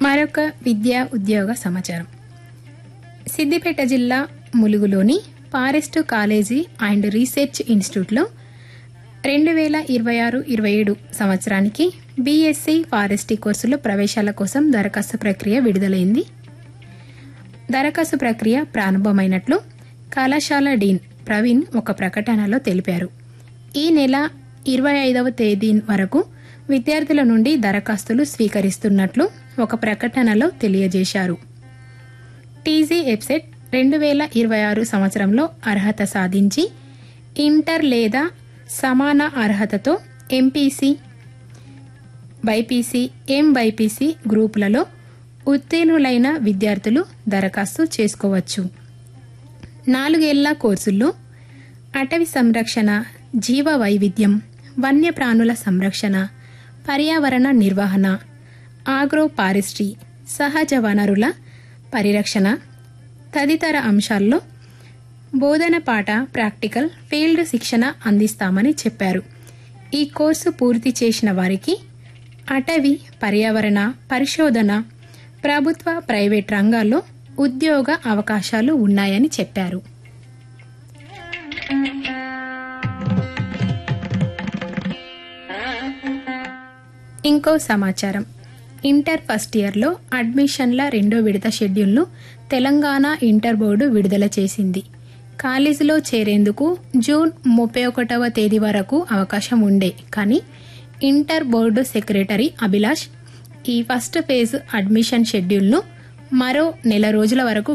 మరొక విద్యా ఉద్యోగ సమాచారం సిద్దిపేట జిల్లా ములుగులోని ఫారెస్ట్ కాలేజీ అండ్ రీసెర్చ్ ఇన్స్టిట్యూట్లో రెండు వేల ఇరవై ఆరు ఇరవై ఏడు సంవత్సరానికి బీఎస్సీ ఫారెస్ట్రీ కోర్సులో ప్రవేశాల కోసం దరఖాస్తు ప్రక్రియ విడుదలైంది దరఖాస్తు ప్రక్రియ ప్రారంభమైనట్లు కళాశాల డీన్ ప్రవీణ్ ఒక ప్రకటనలో తెలిపారు ఈ నెల ఇరవై ఐదవ తేదీ వరకు విద్యార్థుల నుండి దరఖాస్తులు స్వీకరిస్తున్నట్లు ఒక ప్రకటనలో తెలియజేశారు టీజీ వెబ్సైట్ రెండు వేల ఇరవై ఆరు సంవత్సరంలో అర్హత సాధించి ఇంటర్ లేదా సమాన అర్హతతో ఎంపీసీ బైపీసీ ఎంబైపీసీ గ్రూపులలో ఉత్తీర్ణులైన విద్యార్థులు దరఖాస్తు చేసుకోవచ్చు నాలుగేళ్ల కోర్సుల్లో అటవీ సంరక్షణ జీవ వైవిధ్యం వన్యప్రాణుల సంరక్షణ పర్యావరణ నిర్వహణ ఆగ్రో ఫారెస్ట్రీ సహజ వనరుల పరిరక్షణ తదితర అంశాల్లో బోధన పాఠ ప్రాక్టికల్ ఫీల్డ్ శిక్షణ అందిస్తామని చెప్పారు ఈ కోర్సు పూర్తి చేసిన వారికి అటవీ పర్యావరణ పరిశోధన ప్రభుత్వ ప్రైవేట్ రంగాల్లో ఉద్యోగ అవకాశాలు ఉన్నాయని చెప్పారు ఇంకో సమాచారం ఇంటర్ ఫస్ట్ ఇయర్లో అడ్మిషన్ల రెండో విడత షెడ్యూల్ను తెలంగాణ ఇంటర్ బోర్డు విడుదల చేసింది కాలేజీలో చేరేందుకు జూన్ ముప్పై ఒకటవ తేదీ వరకు అవకాశం ఉండే కానీ ఇంటర్ బోర్డు సెక్రటరీ అభిలాష్ ఈ ఫస్ట్ ఫేజ్ అడ్మిషన్ షెడ్యూల్ను మరో నెల రోజుల వరకు